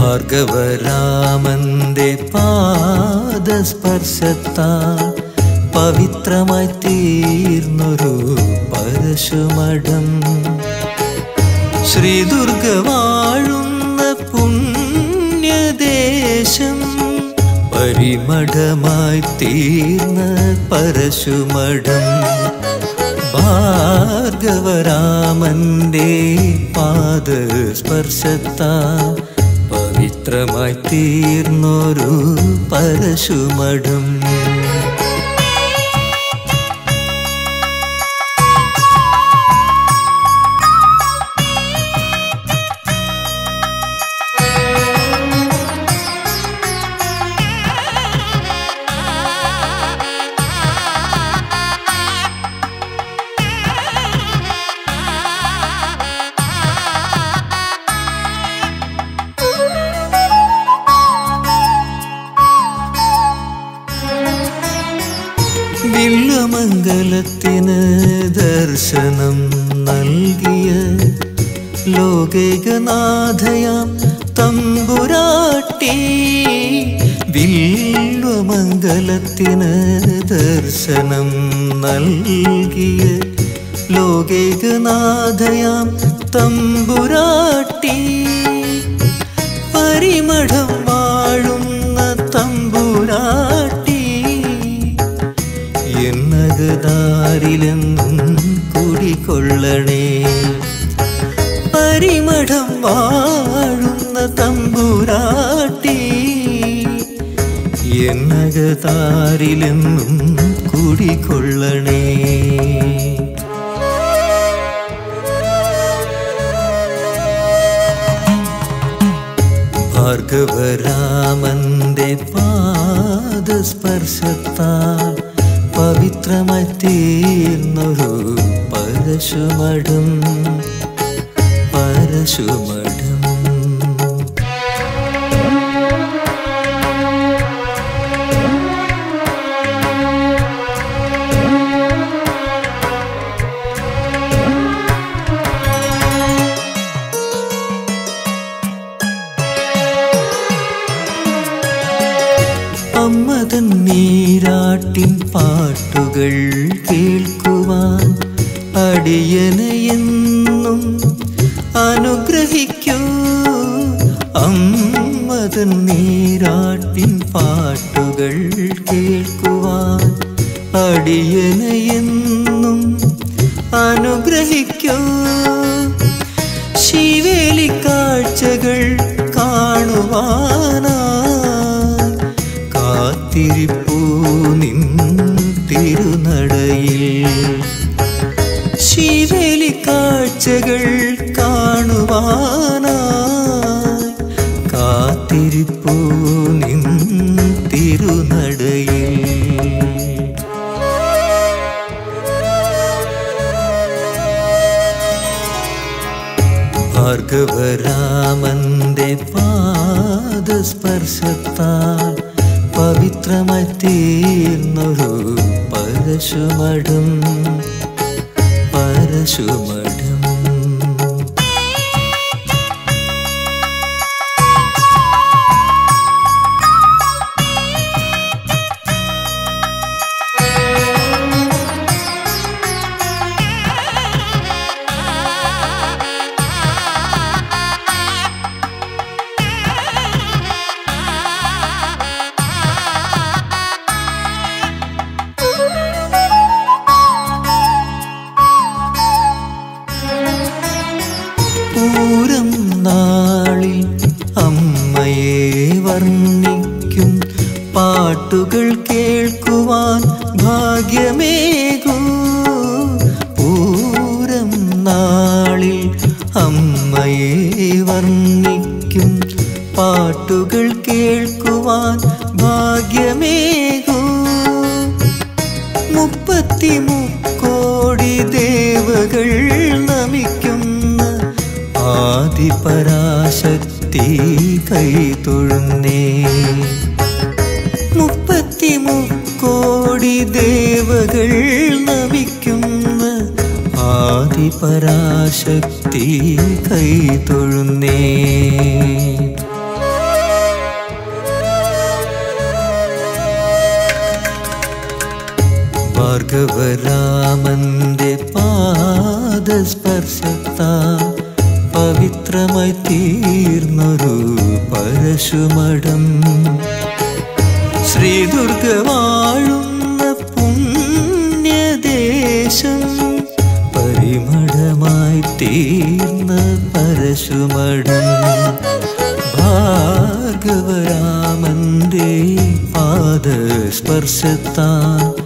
ഭാർഗവരാമന്റെ പാദസ്പർശത്താൽ പവിത്രമായി തീർന്നൊരു പരശുമഠം ശ്രീദുർഗ വാഴുന്ന പുണ്യദേശം പരിമഠമായി തീർന്ന പരശുമഠം ഭാർഗവരാമന്റെ പാദസ്പർശത്താ പവിത്രമായി തീർന്നൊരു പരശുമഠം വില്ലുമംഗലത്തിന് ദർശനം നൽകിയ ലോകൈകനാഥയാം തമ്പുരാട്ടി വില്ലുമംഗലത്തിന് ദർശനം നൽകിയ ലോകൈകനാഥയാം തമ്പുരാട്ടി പരിമഠം വാഴുന്ന തമ്പുരാട്ടി എന്നകതാരിലെന്നും കുടികൊള്ളണേ പരിമഠം വാഴുന്ന തമ്പുരാട്ടി എന്നകതാരിലെന്നും കുടികൊള്ളണേ ഭാർഗവരാമന്റെ പാദസ്പർശത്താൽ പവിത്രമായി തീർന്നൊരു പരശുമഠം പരശുമഠം അമ്മതൻ നീരാട്ടിൻ പാട്ടുകൾ കേൾക്കുവാൻ അടിയനെയെന്നും അനുഗ്രഹിക്കൂ അമ്മതൻ നീരാട്ടിൻ പാട്ടുകൾ കേൾക്കുവാൻ അടിയനെയെന്നും അനുഗ്രഹിക്കൂ ശിവേലി കാഴ്ചകൾ കാണുവാനാ കാത്തിരിപ്പൂ നിൻ തിരുനടയിൽ ശിവേലി കാഴ്ചകൾ കാണുവാനായി കാത്തിരിപ്പൂ നിൻ തിരുനടയിൽ ഭാർഗവരാമന്റെ പാദസ്പർശത്താൽ പവിത്രമായി തീർന്നൊരു പരശുമഠം പരശുമഠം പൂരം നാളിൽ അമ്മയെ വർണ്ണിക്കും പാട്ടുകൾ കേൾക്കുവാൻ ഭാഗ്യമേകൂ പൂരം നാളിൽ അമ്മയെ വർണ്ണിക്കും പാട്ടുകൾ കേൾക്കുവാൻ ഭാഗ്യമേകൂ മുപ്പത്തി മുക്കോടി ദേവകൾ നമിക്കുന്ന ആദിപരാശക്തി കൈ തൊഴുന്നേ മുപ്പത്തി മുക്കോടി ദേവകൾ നമിക്കുന്ന ആദിപരാശക്തി കൈ തൊഴുന്നേ ഭാർഗവരാമന്റെ പാദസ്പർശത്താൽ പവിത്രമായി തീർന്നൊരു പരശുമഠം ശ്രീദുർഗ വാഴുന്ന പുണ്യദേശം പരിമളമായി തീർന്ന പരശുമഠം ഭാർഗവരാമന്റെ പാദസ്പർശത്താൽ